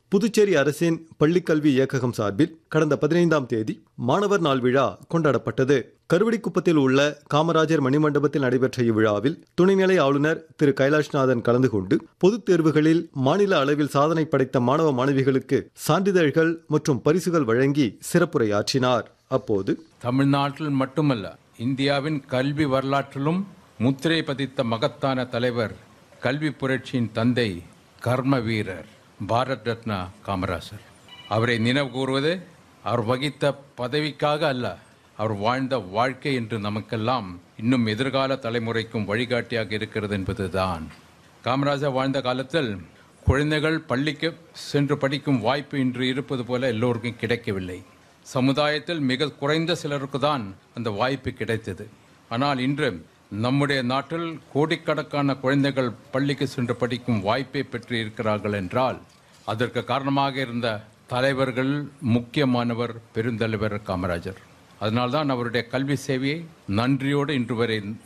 புதுச்சேரி அரசின் பள்ளிக்கல்வி இயக்ககம் சார்பில் கடந்த பதினைந்தாம் தேதி மாணவர் நாள் விழா கொண்டாடப்பட்டது கருவடிக்குப்பத்தில் உள்ள காமராஜர் மணிமண்டபத்தில் நடைபெற்ற இவ்விழாவில் துணைநிலை ஆளுநர் திரு கைலாஷ்நாதன் கலந்து கொண்டு பொதுத் தேர்வுகளில் மாநில அளவில் சாதனை படைத்த மாணவ மாணவிகளுக்கு சான்றிதழ்கள் மற்றும் பரிசுகள் வழங்கி சிறப்புரையாற்றினார் அப்போது தமிழ்நாட்டில் மட்டுமல்ல இந்தியாவின் கல்வி வரலாற்றிலும் முத்திரை பதித்த மகத்தான தலைவர் கல்வி புரட்சியின் தந்தை கர்ம வீரர் பாரத் ரத்னா காமராசர் அவரை நினைவு கூறுவது அவர் வகித்த பதவிக்காக அல்ல அவர் வாழ்ந்த வாழ்க்கை என்று நமக்கெல்லாம் இன்னும் எதிர்கால தலைமுறைக்கும் வழிகாட்டியாக இருக்கிறது என்பதுதான் காமராஜர் வாழ்ந்த காலத்தில் குழந்தைகள் பள்ளிக்கு சென்று படிக்கும் வாய்ப்பு இன்று இருப்பது போல எல்லோருக்கும் கிடைக்கவில்லை சமுதாயத்தில் மிக குறைந்த சிலருக்கு தான் அந்த வாய்ப்பு கிடைத்தது ஆனால் இன்று நம்முடைய நாட்டில் கோடிக்கணக்கான குழந்தைகள் பள்ளிக்கு சென்று படிக்கும் வாய்ப்பை பெற்று இருக்கிறார்கள் என்றால் அதற்கு காரணமாக இருந்த தலைவர்கள் முக்கியமானவர் பெருந்தலைவர் காமராஜர் அதனால்தான் அவருடைய கல்வி சேவையை நன்றியோடு இன்று வரை